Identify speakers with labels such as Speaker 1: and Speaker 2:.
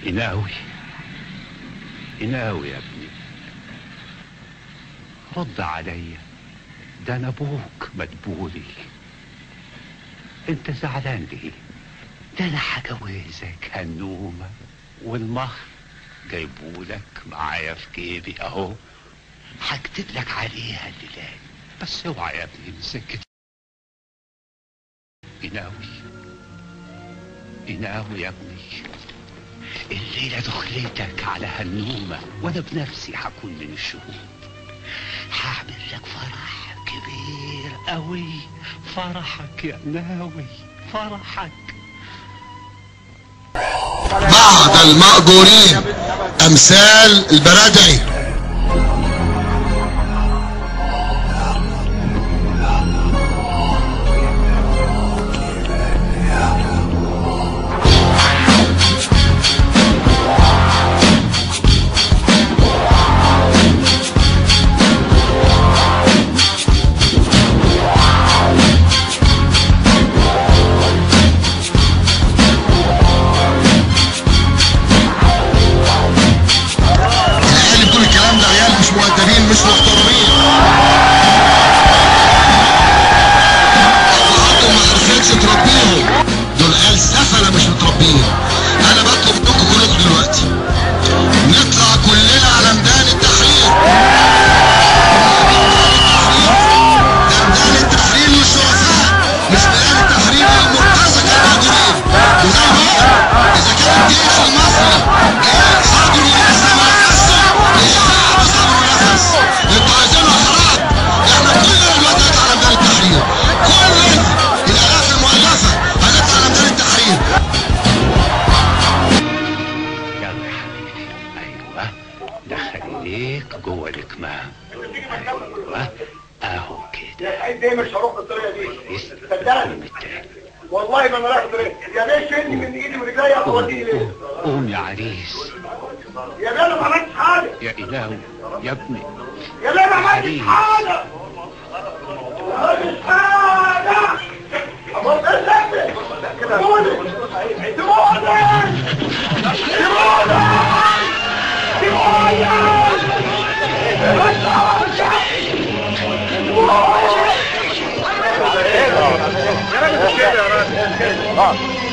Speaker 1: إناوي إناوي يا ابني رد عليا ده أنا أبوك مدبولي أنت زعلان ليه؟ ده أنا هجوزك هنومة والمهر جايبولك معايا في جيبي أهو هكتب لك عليها الليلة بس اوعى يا ابني مسكت إناوي إناوي يا ابني الليلة دخلتك على هنومة وأنا بنفسي هكون من الشهود هعمل لك فرح كبير قوي فرحك يا ناوي فرحك
Speaker 2: بعض المأجورين أمثال البرادعي العيال اللي بتقول الكلام ده عيال مش مؤدبين مش محترمين أبهاتهم ما عرفتش تربيهم دول عيال سفلة مش متربيين أنا بطلب منكم كلكم دلوقتي نطلع كلنا على ميدان التحرير ده ميدان التحرير للشرفاء مش ميدان التحرير للمرتزقة المهجورين وده الوقت إذا كان الجيش المصري جاي صبر ولسه ما يكسر يشتغل بصبر ونفس انتوا عايزين حرام احنا كلنا دلوقتي هنطلع على ميدان التحرير كلنا الالاف المؤلفه هنطلع على ميدان التحرير
Speaker 1: يلا يا حبيبي أيوة دخل ايديك جوه الكمام أيوة أهو كده
Speaker 3: يا سعيد دايما مش هروح بالطريقه دي صدقني
Speaker 1: قوم التاني
Speaker 3: والله ما انا رايح بالطريقه يا بيه شدني من ايدي ورجلي وديني ليه
Speaker 1: قوم يا عريس
Speaker 3: يا بيه انا ما عملتش حاجه
Speaker 1: يا إلهي يا ابني
Speaker 3: يا بيه ما عملتش حاجه ما عملتش حاجه أبص اسمي سيبوني سيبوني سيبوني سيبوني